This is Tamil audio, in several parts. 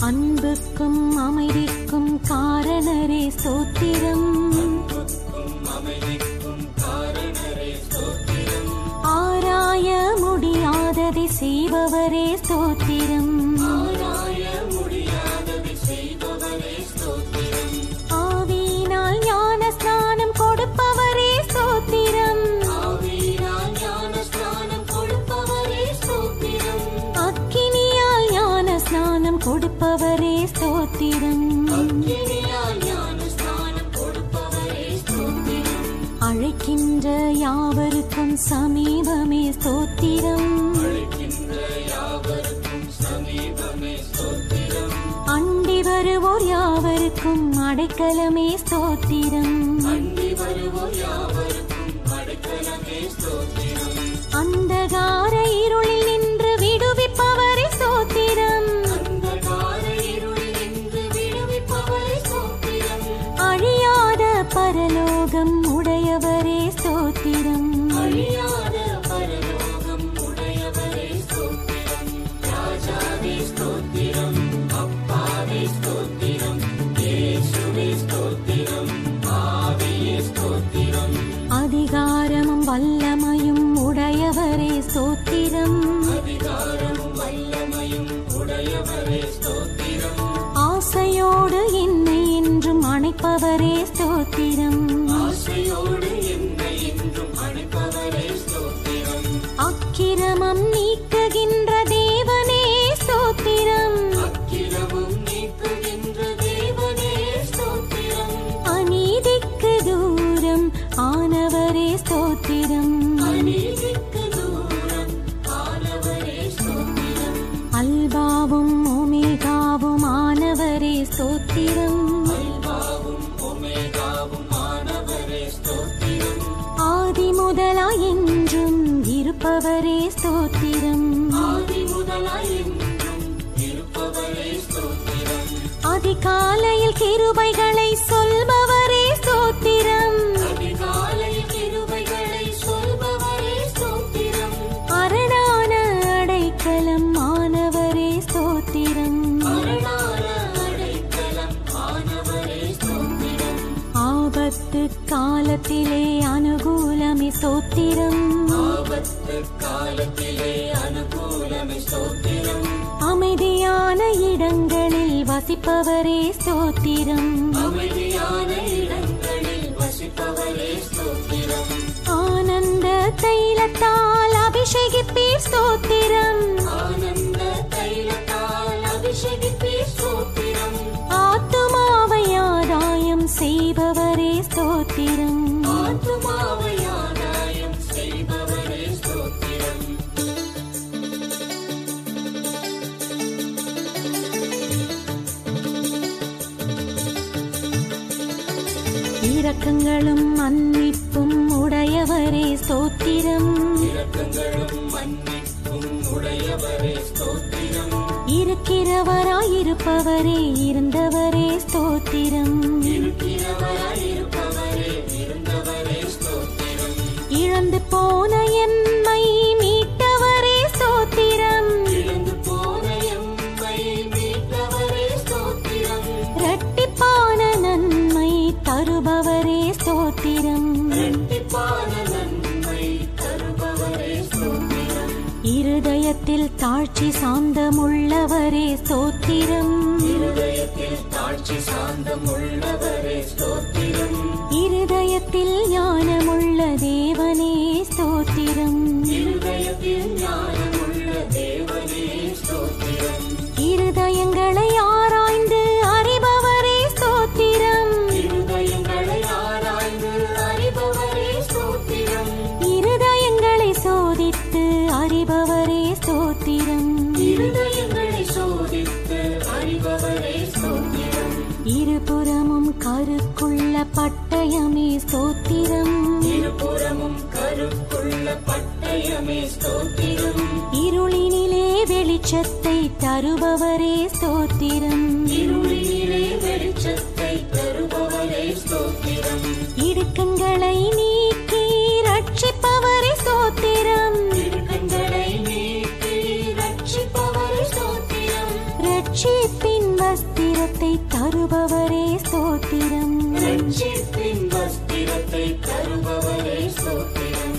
அன்புக்கும் அமைதிக்கும் காரணரே ஸ்தோத்திரம் ஆராய முடியாததை செய்பவரே ஸ்தோத்திரம் ஆவியினால் ஞான ஸ்நானம் கொடுப்பவரே ஸ்தோத்திரம் அக்கினியால் ஞான ஸ்நானம் கொடுப்பவரே ஸ்தோத்திரம் அழைக்கின்ற யாவருக்கும் சமீபமே ஸ்தோத்திரம் அண்டி வருவோர் யாவருக்கும் அடைக்கலமே ஸ்தோத்திரம் அந்தகார இருளில் நின்று விடுவிப்பவரே ஸ்தோத்திரம் அழியாத பரலோகம் உடையவரே ஸ்தோத்திரம் அதிகாரமும் வல்லமையும் உடையவரே ஸ்தோத்திரம் ஆசையோடு என்னை என்றும் அணைப்பவரே ஸ்தோத்திரம் அக்கிரமம் நீக்குகின்ற தேவனே ஸ்தோத்திரம் அநீதிக்கு தூரம் ஆனவரே ஸ்தோத்திரம் அல்பாவும் ஒமேகாவும் ஆனவரே ஸ்தோத்திரம் ஆதி முதலாய் என்றும் இருப்பவரே ஸ்தோத்திரம் அதிகாலையில் கிருபைகளை சொல்பவரே ஸ்தோத்திரம் அரணான அடைக்கலம் ஆனவரே ஸ்தோத்திரம் ஆபத்து காலத்திலே அனுகூலமே ஸ்தோத்திரம் அமைதியான இடங்களில் வசிப்பவரே ஸ்தோத்திரம் ஆனந்த தைலத்தால் அபிஷேகிப்பீர் ஸ்தோத்திரம் ஆத்துமாவை ஆதாயம் செய்பவரே ஸ்தோத்திரம் இரக்கங்களும் மன்னிப்பும் உடையவரே ஸ்தோத்திரம் இருக்கிறவராயிருப்பவரே இருந்தவரே ஸ்தோத்திரம் இழந்து போன எம்மை மீட்டவரே ஸ்தோத்திரம் இரட்டிப்பான நன்மை தருபவரே ஸ்தோத்திரம் இருதயத்தில் தாழ்ச்சி சாந்தமுள்ளவரே ஸ்தோத்திரம் இருதயத்தில் ஞானமுள்ள தேவனே ஸ்தோத்திரம் இருதயங்களை ஆராய்ந்து அறிபவரே ஸ்தோத்திரம் இருதயங்களை சோதித்து அறிபவரே ஸ்தோத்திரம் இருபுறமும் கருக்குள்ள பட்டயமே ஸ்தோத்திரம் இருளினிலே வெளிச்சத்தை தருபவரே ஸ்தோத்திரம் இடுக்கண்களை நீக்கி ரட்சிப்பவரே ஸ்தோத்திரம் ரட்சிப்பின் வஸ்திரத்தை தருபவரே ஸ்தோத்திரம் ரட்சிப்பின் வஸ்திரத்தை தருபவரே ஸ்தோத்திரம்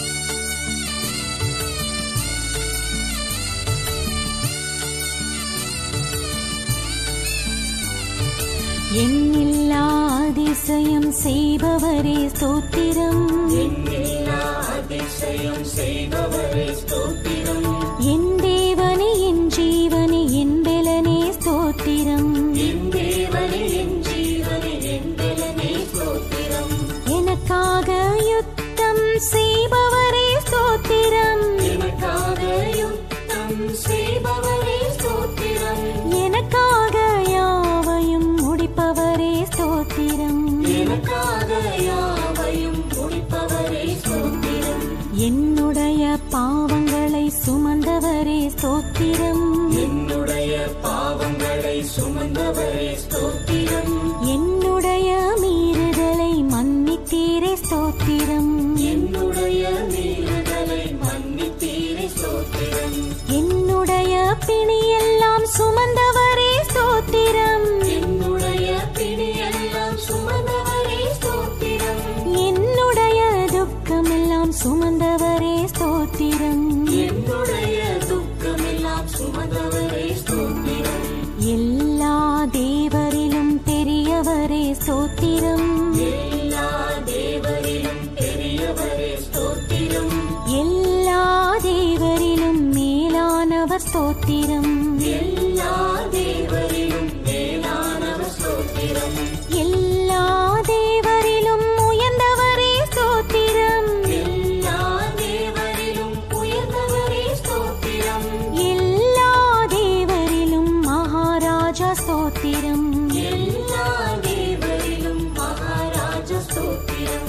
எண்ணில்லா அதிசயம் செய்பவரே ஸ்தோத்திரம் எண்ணில்லா அதிசயம் செய்பவரே ஸ்தோத்திரம் என் தேவனே என் ஜீவனே என் பெலனே ஸ்தோத்திரம் என் தேவனே என் ஜீவனே என் பலனே ஸ்தோத்திரம் எனக்காக யுத்தம் செய்பவரே ஸ்தோத்திரம் எனக்காக யுத்தம் செய்பவரே ஸ்தோத்திரம் எனக்காக யாவையும் முடிப்பவரே ஸ்தோத்திரம் எனக்காக யாவையும் முடிப்பவரே ஸ்தோத்திரம் என்னுடைய பாவங்களை சுமந்தவரே ஸ்தோத்திரம் என்னுடைய பாவங்களை சுமந்தவரே ஸ்தோத்திரம் என்னுடைய மீறுதலை மன்னித்தீரே ஸ்தோத்திரம் என்னுடைய மீறுதலை மன்னித்தீரே ஸ்தோத்திரம் என்னுடைய பிணியெல்லாம் சுமந்தவரே ஸ்தோத்திரம் என்னுடைய பிடியெல்லாம் சுமந்தவரே ஸ்தோத்திரம் என்னுடைய துக்கமெல்லாம் சுமந்தவரே ஸ்தோத்திரம் என்னுடைய துக்கமெல்லாம் சுமந்தவரே ஸ்தோத்திரம் எல்லா தேவரிலும் பெரியவரே ஸ்தோத்திரம் எல்லா தேவரிலும் பெரியவரே ஸ்தோத்திரம் எல்லா தேவரிலும் மேலானவர் ஸ்தோத்திரம் எல்லா தேவரிலும் மேலானவர் ஸ்தோத்திரம் எல்லா தேவரிலும் உயர்ந்தவரே ஸ்தோத்திரம் எல்லா தேவரிலும் உயர்ந்தவரே ஸ்தோத்திரம் எல்லா தேவரிலும் மகாராஜா ஸ்தோத்திரம் எல்லா தேவரிலும் மகாராஜ ஸ்தோத்திரம்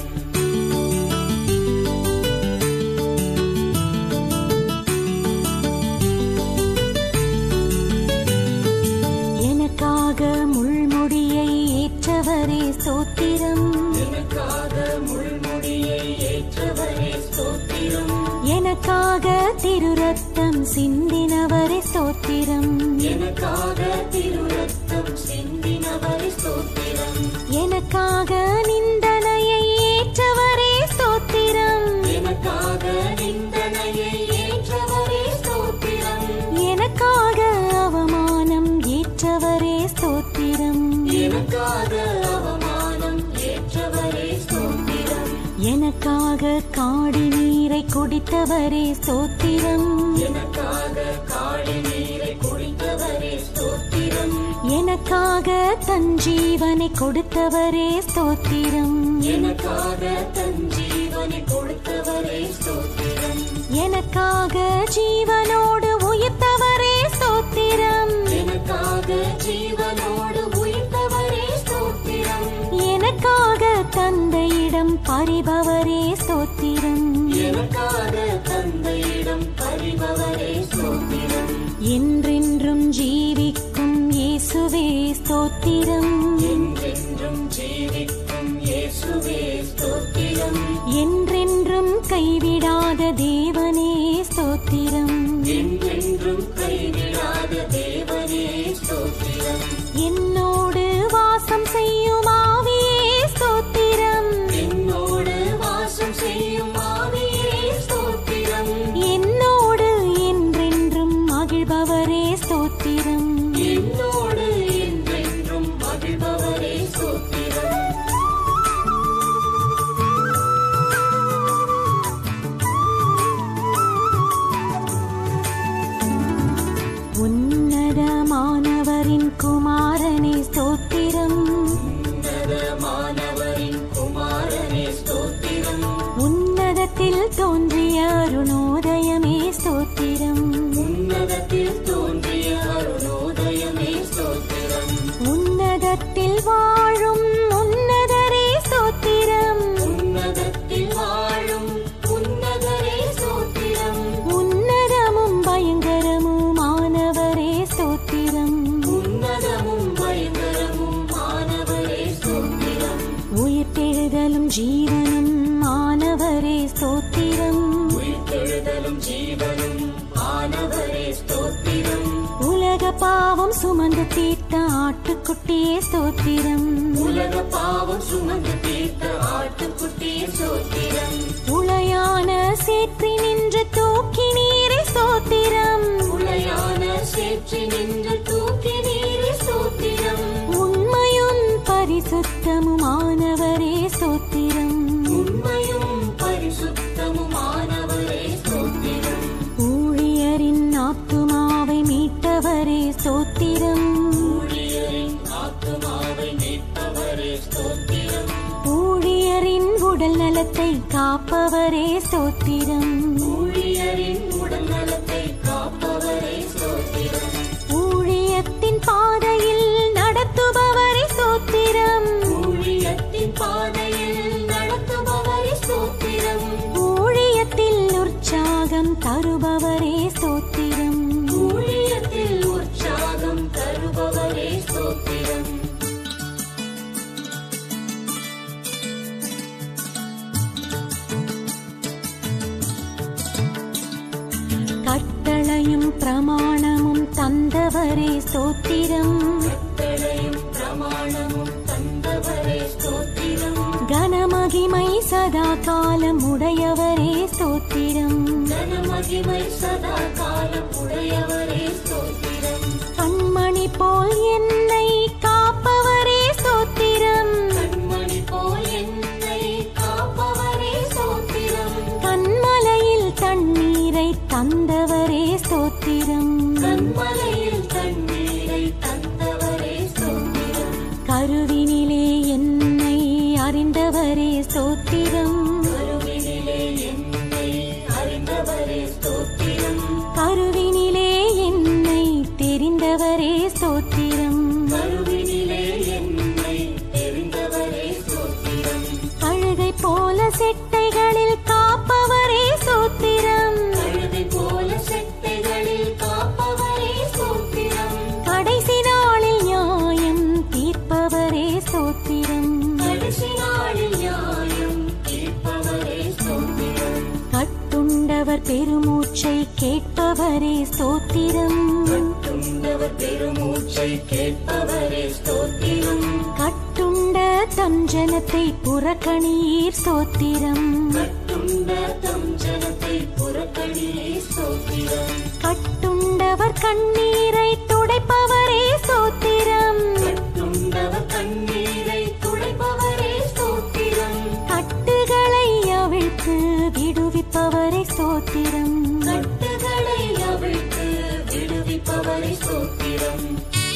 எனக்காக முள்முடியை ஏற்றவரே ஸ்தோத்திரம் எனக்காக முள்முடியை ஏற்றவரே ஸ்தோத்திரம் எனக்காக திருரத்தம் சிந்தினவரே ஸ்தோத்திரம் எனக்காக திருரத்தம் சிந்தினவரே ஸ்தோத்திரம் எனக்காக நிந்தனையை ஏற்றவரே ஸ்தோத்திரம் எனக்காக நிந்தனையை ஏற்றவரே ஸ்தோத்திரம் எனக்காக அவமானம் ஏற்றவரே ஸ்தோத்திரம் எனக்காக அவமானம் ஏற்றவரே ஸ்தோத்திரம் எனக்காக காடி நீரை குடித்தவரே ஸ்தோத்திரம் எனக்காக காடி நீரை குடித்தவரே ஸ்தோத்திரம் எனக்காக தன் ஜீவனை கொடுத்தவரே ஸ்தோத்திரம் எனக்காக தன் ஜீவனை கொடுத்தவரே ஸ்தோத்திரம் எனக்காக ஜீவனோடு உயிர்த்தவரே ஸ்தோத்திரம் எனக்காக ஜீவனோடு உயிர்த்தவரே ஸ்தோத்திரம் எனக்காக தந்தையிடம் பறிபவரே ஸ்தோத்திரம் எனக்காக தந்தையிடம் பறிபவரே ஸ்தோத்திரம் என்றென்றும் ஜீவிக்கும் இயேசுவே ஸ்தோத்திரம் என்றென்றும் ஜீவிக்கும் இயேசுவே ஸ்தோத்திரம் என்றென்றும் கைவிடாத தேவனே ஸ்தோத்திரம் என்றென்றும் கைவிடாத தேவனே ஸ்தோத்திரம் என்னோடு வாசம் செய்யும் ஆவியே ஸ்தோத்திரம் என்னோடு வாசம் செய்யும் ஆவியே ஸ்தோத்திரம் என்னோடு என்றென்றும் மகிழ்பவரே ஸ்தோத்திரம் என்னோடு என்றென்றும் மகிழ்பவரே ஸ்தோத்திரம் உன்னதமானவரின் குமாரனே உலக பாவம் சுமந்து தீர்த்த ஆட்டுக்குட்டியே ஸ்தோத்திரம் உலக பாவம் சுமந்து தீர்த்த ஆட்டுக்குட்டியே சோத்திரம் உளையான சேற்றி நின்று தூக்கி நீரை ஸ்தோத்திரம் உளையான சேற்றி நின்று தூக்கி நீரே சோத்திரம் உண்மையும் பரிசுத்தமுமானவரே ஸ்தோத்திரம் உண்மையும் பரிசுத்தமுமானவரே சோத்திரம் ஊழியரின் ஆத்துமாவை மீட்டவரே ஸ்தோத்திரம் ஊழியரின் ஆத்துமாவை மீட்பவரே ஸ்தோத்திரம் ஊழியரின் உடல் நலத்தை காப்பவரே ஸ்தோத்திரம் ஊழியரின் உடல் நலத்தை காப்பவரே ஸ்தோத்திரம் ஊழியத்தின் பாதையில் நடத்துபவரே ஸ்தோத்திரம் ஊழியத்தின் பாதையில் நடத்துபவரே ஸ்தோத்திரம் ஊழியத்தில் உற்சாகம் தருபவரே ஸ்தோத்திரம் ஊழியத்தில் உற்சாகம் தருபவரே ஸ்தோத்திரம் கட்டளையும் பிரமாணமும் தந்தவரே ஸ்தோத்திரம் கட்டளையும் பிரமாணமும் தந்தவரே ஸ்தோத்திரம் கனமகிமை சதா காலம் உடையவரே ஸ்தோத்திரம் கனமகிமை சதா காலம் உடையவரே ஸ்தோத்திரம் கண்மணி போல் என்னை காப்பவரே ஸ்தோத்திரம் கண்மணி போல் என்னை காப்பவரே ஸ்தோத்திரம் கண்மலையில் தண்ணீரை தந்தவரே ஸ்தோத்திரம் கண்மலையில் தண்ணீரை தந்தவரே ஸ்தோத்திரம் கருவினிலே என்னை அறிந்தவரே ஸ்தோத்திரம் கருவினிலே என்னை அறிந்தவரே ஸ்தோத்திரம் கருவினிலே என்னை தெரிந்தவரே ஸ்தோத்திரம் கருவினிலே என்னை தெரிந்தவரே ஸ்தோத்திரம் அழுகை போல செட்டைகளில் காப்பவரே ஸ்தோத்திரம் கழுதை போல செட்டைகளில் காப்பவரே ஸ்தோத்திரம் கடைசி நாளில் நியாயம் தீர்ப்பவரே ஸ்தோத்திரம் கடைசி நாளில் நியாயம் தீர்ப்பவரே ஸ்தோத்திரம் கட்டுண்டவர் பெருமூச்சை கேட்பவரே ஸ்தோத்திரம் கட்டுண்டவர் பெருமூச்சை கேட்பவரே ஸ்தோத்திரம் கட்டுண்ட தஞ்சனத்தை புறக்கணீர் ஸ்தோத்திரம் கட்டுண்ட தம் ஜனத்தை புறக்கணியே ஸ்தோத்திரம் கட்டுண்டவர் கண்ணீரை துடைப்பவரே ஸ்தோத்திரம் கட்டுண்டவர் கண்ணீரை துடைப்பவரே ஸ்தோத்திரம் கட்டுகளை அவிழ்த்து விடுவிப்பவரே ஸ்தோத்திரம் கட்டுகளை அவிழ்த்து விடுவிப்பவரை ஸ்தோத்திரம்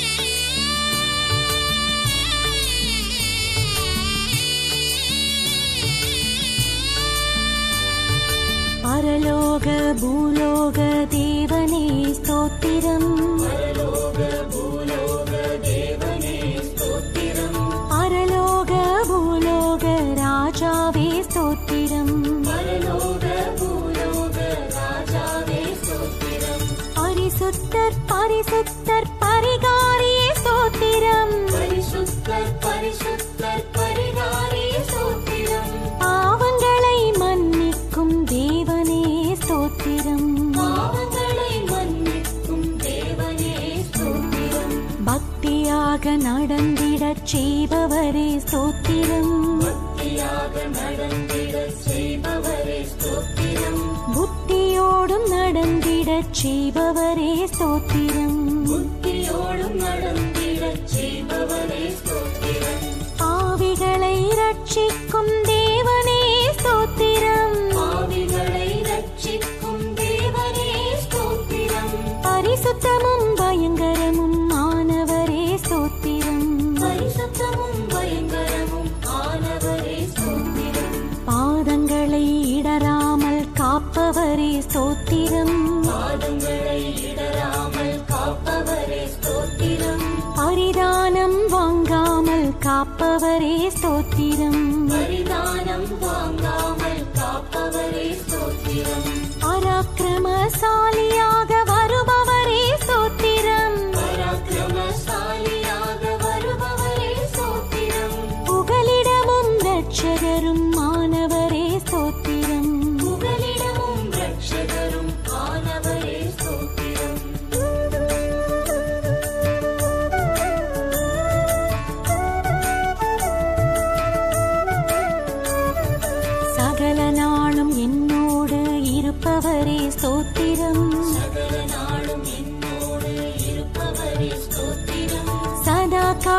பரலோக பூலோக தேவனே ஸ்தோத்திரம் பரலோக பூலோக தேவனே ஸ்தோத்திரம் பரலோக பூலோக ராஜாவே ஸ்தோத்திரம் பரலோக பூலோக ராஜாவே ஸ்தோத்திரம் பரிசுத்தர் பரிசுத்தர் பரிகாரியே ஸ்தோத்திரம் பரிசுத்தர் பரிசுத்தர் பரிகாரே ஸ்தோத்திரம் பாவங்களை மன்னிக்கும் தேவனே ஸ்தோத்திரம் பாவங்களை மன்னிக்கும் தேவனே ஸ்தோத்திரம் பக்தியாக நடந்திடச் செய்பவரே ஸ்தோத்திரம் பக்தியாக நடந்திட செய்பவரே ஸ்தோத்திரம் புத்தியோடும் நடந்திடச் செய்பவரே ஸ்தோத்திரம் புத்தியோடும் நடந்திட செய்பவரே ஸ்தோத்திரம் பாவிகளை ரட்சிக்கும் தேவனே ஸ்தோத்திரம் பாவிகளை ரட்சிக்கும் தேவனே ஸ்தோத்திரம் பரிசுத்தமும் பயங்கரமும் ஆனவரே ஸ்தோத்திரம் பரிசுத்தமும் பயங்கரமும் ஆனவரே ஸ்தோத்திரம் பாதங்களை இடராமல் காப்பவரே ஸ்தோத்திரம் பாதங்களை இடராமல் காப்பவரே ஸ்தோத்திரம் பரிதானம் வாங்காமல் காப்பவரே ஸ்தோத்திரம் பரிதானம் வாங்காமல் காப்பவரே ஸ்தோத்திரம் பராக்கிரமசாலியாக வருபவரே ஸ்தோத்திரம் பராக்கிரமசாலியாக வருபவரே ஸ்தோத்திரம் புகலிடமும் ரட்சகரும் மாணவரே ஸ்தோத்திரம் புகலிடமும் ரட்சகரும் ஆனவரே ஸ்தோத்திரம்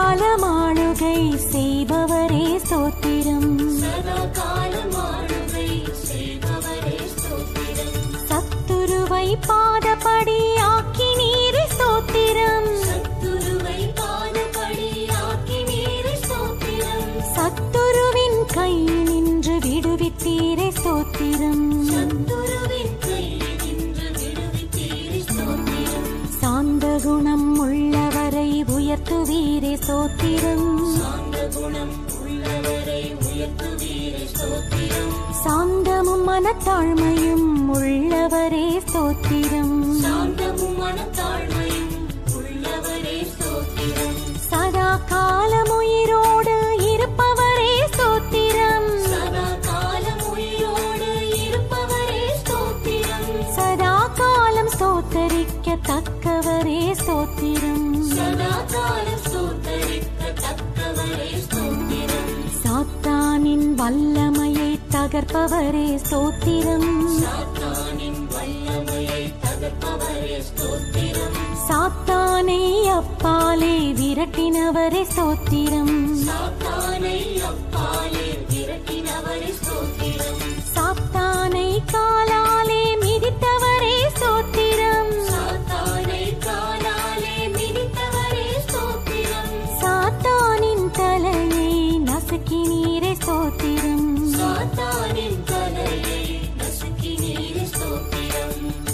காலம் ஆளுகை செய்பவரே ஸ்தோத்திரம் சதா காலம் ஆளுகை செய்பவரே ஸ்தோத்திரம் சத்துருவை பாதபடி ஆக்கி நீர் ஸ்தோத்திரம் சத்துருவை பாதபடி ஆக்கி நீர் ஸ்தோத்திரம் சத்துருவின் கையில் நின்று விடுவித்தீரே ஸ்தோத்திரம் சத்துருவின் கையில் நின்று விடுவித்தீர் ஸ்தோத்திரம் சாந்த குணம் உள்ளவரை உயர்த்துவீரே ஸ்தோத்திரம் சாந்த குணம் உள்ளவரை உயர்த்துவீர் ஸ்தோத்திரம் சாந்தமும் மனத்தாழ்மையும் உள்ளவரே ஸ்தோத்திரம் சாந்தமும் மனத்தாழ்மையும் உள்ளவரே ஸ்தோத்திரம் சதா காலம் உயிரோடு இருப்பவரே ஸ்தோத்திரம் சதா காலம் உயிரோடு இருப்பவரே ஸ்தோத்திரம் சதா காலம் ஸ்தோத்தரிக்க தக்கவரே ஸ்தோத்திரம் சதா காலம் ஸ்தோத்தரிக்க தக்கவரே ஸ்தோத்திரம் சாத்தானின் வல்லமையை தகர்ப்பவரே ஸ்தோத்திரம் சாத்தானின் வல்லமையை தகர்ப்பவரே ஸ்தோத்திரம் சாத்தானை அப்பாலே விரட்டினவரே ஸ்தோத்திரம் சாத்தானை அப்பாலே விரட்டினவரே ஸ்தோத்திரம் சாத்தானை காலாலே மிதித்தவரே ஸ்தோத்திரம் சாத்தானை காலாலே மிதித்தவரே ஸ்தோத்திரம் சாத்தானின் தலையை நசுக்கினீரே ஸ்தோத்திரம் சாத்தானின் தலையை நசுக்கி நீர் ஸ்தோத்திரம்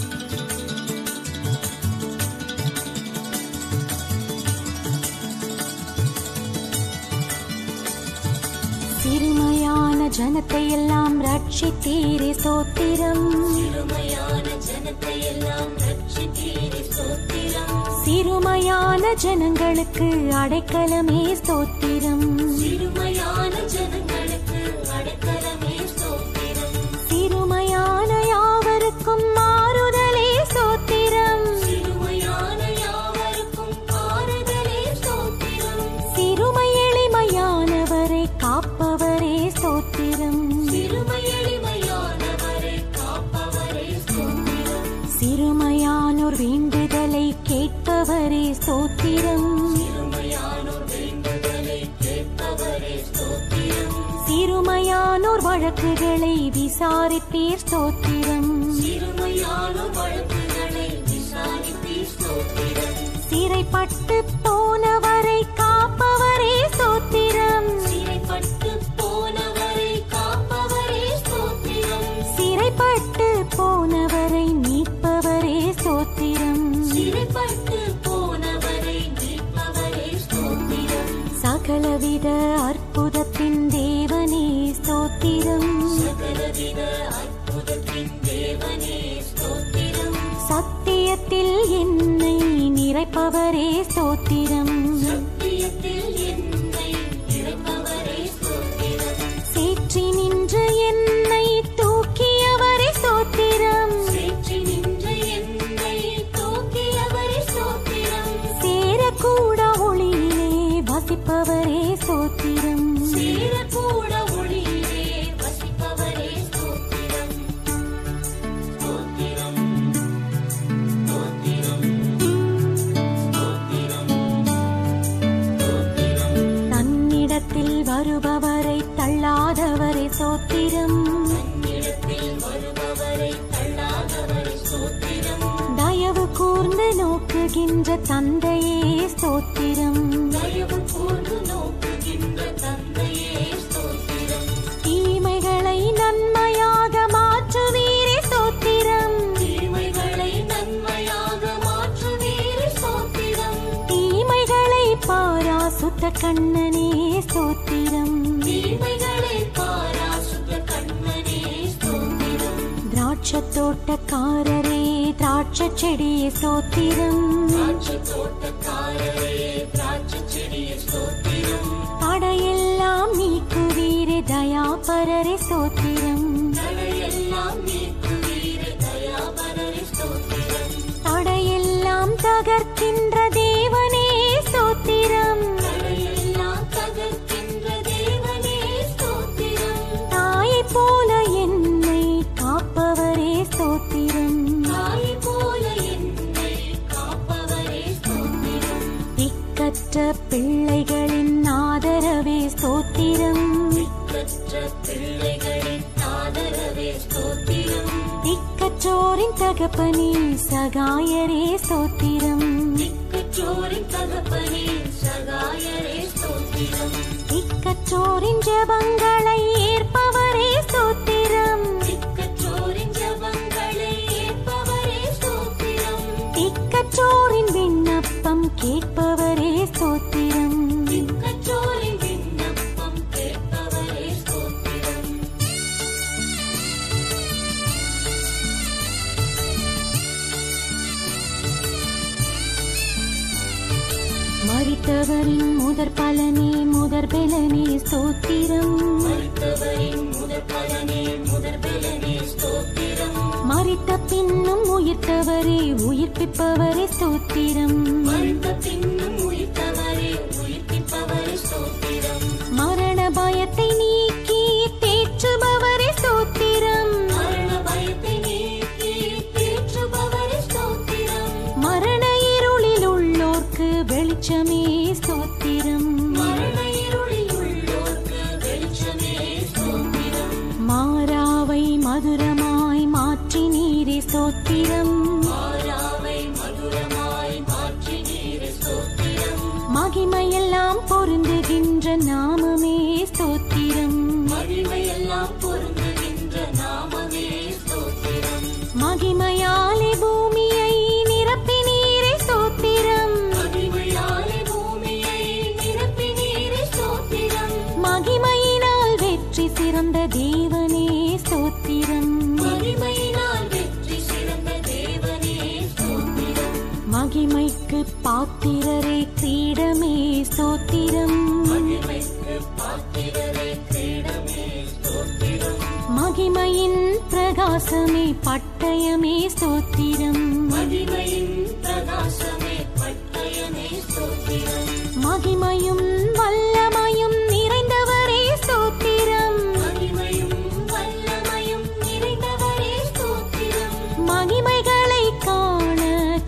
சிறுமையான ஜனத்தை எல்லாம் ரட்சித்தீரே ஸ்தோத்திரம் சிறுமையான ஜனத்தை எல்லாம் ரட்சித்தீர் ஸ்தோத்திரம் சிறுமையான ஜனங்களுக்கு அடைக்கலமே ஸ்தோத்திரம் சிறுமையான ஜனங்களுக்கு அடைக்கலமே ஸ்தோத்திரம் சிறுமையான யாவருக்கும் மாறுதலே ஸ்தோத்திரம் சிறுமையான யாவருக்கும் ஆறுதலே ஸ்தோத்திரம் சிறுமை எளிமையானவரை காப்பவரே ஸ்தோத்திரம் சிறுமை எளிமையானவரை காப்பவரே ஸ்தோத்திரம் சிறுமையானோர் வேண்டுதலை கேட்பவரே ஸ்தோத்திரம் சிறுமையானோர் வேண்டுதலை கேட்பவரே ஸ்தோத்திரம் சிறுமையானோர் வழக்குகளை விசாரிப்பீர் ஸ்தோத்திரம் சிறுமையானோர் வழக்குகளை விசாரிப்பீர் ஸ்தோத்திரம் சிறைப்பட்டு போனவரை காப்பவரே ஸ்தோத்திரம் சிறைப்பட்டு போனவரை காப்பவரே ஸ்தோத்திரம் சிறைப்பட்டு போனவரை மீட்பவரே ஸ்தோத்திரம் சிறைப்பட்டு போனவரை மீட்பவரே ஸ்தோத்திரம் சகலவித அற்புதத்தின் தேவனே ஸ்தோத்திரம் சகலவித அற்புதத்தின் தேவனே ஸ்தோத்திரம் சத்தியத்தில் என்னை நிறைப்பவரே ஸ்தோத்திரம் சத்தியத்தில் என்னை இழப்பவரே ஸ்தோத்திரம் சேற்றி நின்று என்னை தூக்கியவரே ஸ்தோத்திரம் சேற்றி நின்ற என்னை தூக்கியவரே ஸ்தோத்திரம் சேரக்கூட ஒளியிலே வசிப்பவரே ஸ்தோத்திரம் சேரக்கூட ஒளியிலே வசிப்பவரே ஸ்தோத்திரம் ஸ்தோத்திரம் ஸ்தோத்திரம் ஸ்தோத்திரம் ஸ்தோத்திரம் தன்னிடத்தில் வருபவரை தள்ளாதவரே ஸ்தோத்திரம் தன்னிடத்தில் வருபவரை தள்ளாதவரை ஸ்தோத்திரம் தயவு கூர்ந்து நோக்குகின்ற தந்தையே ஸ்தோத்திரம் தயவு கூர்ந்து நோக்குகின்ற தந்தையே ஸ்தோத்திரம் தீமைகளை நன்மையாக மாற்றுவீரே ஸ்தோத்திரம் தீமைகளை நன்மையாக மாற்றுவீர் ஸ்தோத்திரம் தீமைகளை பாரா சுத்த கண்ணனே ஸ்தோத்திரம் தீமைகளை பாராசுத்த கண்மனே ஸ்தோத்திரம் திராட்சை தோட்டக்காரரே திராட்சை செடியே ஸ்தோத்திரம் திராட்சை தோட்டக்காரரே திராட்சை செடியே ஸ்தோத்திரம் தடையெல்லாம் நீக்குவீரே தயாபரரே ஸ்தோத்திரம் தடையெல்லாம் நீக்குவீர் தயாபரரே ஸ்தோத்திரம் தடையெல்லாம் தகர்க்கின்ற தேவனே ஸ்தோத்திரம் தடையெல்லாம் தகர்க்கின்ற தேவனே ஸ்தோத்திரம் தாயை போல என்னை காப்பவரே ஸ்தோத்திரம் தாய் போல என்னை காப்பவரே ஸ்தோத்திரம் திக்கற்ற பிள்ளைகளின் ஆதரவே ஸ்தோத்திரம் திக்கற்ற பிள்ளைகளின் ஆதரவே ஸ்தோத்திரம் திக்கற்றோரின் தகப்பனே சகாயரே ஸ்தோத்திரம் திக்கற்றோரின் தகப்பனே சகாயரே ஸ்தோத்திரம் திக்கற்றோரின் ஜெபங்களை ஏற்பவரே ஸ்தோத்திரம் திக்கற்றோரின் ஜபங்களை ஏற்பவரே ஸ்தோத்திரம் திக்கற்றோரின் விண்ணப்பம் கேட்பவரே ஸ்தோத்திரம் திக்கற்றோரின் விண்ணப்பம் கேட்பவரே ஸ்தோத்திரம் மறித்தவரின் முதற் பலனே முதற் பெலனே ஸ்தோத்திரம் மருத்துவரின் முதற் பலனே முதற் பலனே ஸ்தோத்திரம் மறித்த பின்னும் உயிர்த்தவரே உயிர்ப்பிப்பவரே ஸ்தோத்திரம் மருந்த பின்னும் உயிர்த்தவரே உயிர்ப்பிப்பவரே ஸ்தோத்திரம் மரண பயத்தை நீக்கி தேற்றுபவரே ஸ்தோத்திரம் மரண பயத்தை நீக்கி தேற்றுபவரே ஸ்தோத்திரம் மரண இருளில் உள்ளோர்க்கு வெளிச்சமே ஸ்தோத்திரம் மரண இருளில் உள்ளோர்க்கு வெளிச்சமே ஸ்தோத்திரம் மாறாவை மதுரமாய் மாற்றி நீரே ஸ்தோத்திரம் மாறாவை மதுரமாய் மாற்றி நீர் ஸ்தோத்திரம் மகிமையெல்லாம் பொருந்துகின்ற நாமமே ஸ்தோத்திரம் மகிமையெல்லாம் பொருந்துகின்ற நாமமே ஸ்தோத்திரம் மகிமையாலே பூமியை நிரப்பி நீரே ஸ்தோத்திரம் மகிமையாலே பூமியை நிரப்பி நீர் ஸ்தோத்திரம் மகிமையினால் வெற்றி சிறந்த தேவனே ஸ்தோத்திரம் மகிமையினால் வெற்றி சிறந்த தேவனே ஸ்தோத்திரம் மகிமைக்கு பாத்திரரே கிரீடமே ஸ்தோத்திரம் மகிமைக்கு பாத்திரரே கிரீடமே ஸ்தோத்திரம் மகிமையின் பிரகாசமே பட்டயமே ஸ்தோத்திரம் மகிமையின் பிரகாசமே பட்டயமே ஸ்தோத்திரம் மகிமையும் வல்லமையும் நிறைந்தவரே ஸ்தோத்திரம் மகிமையும் வல்லமையும் நிறைந்தவரே ஸ்தோத்திரம் மகிமைகளை காண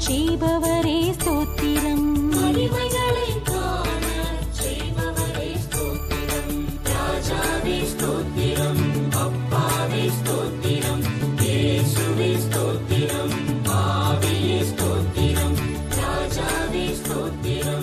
செய்பவரே ஸ்தோத்திரம் மகிமைகளை காண செய்பவரே ஸ்தோத்திரம் ராஜாவே ஸ்தோத்திரம் அப்பாவே ஸ்தோத்திரம் இயேசுவே ஸ்தோத்திரம் ஆவியே ஸ்தோத்திரம் ராஜாவே ஸ்தோத்திரம்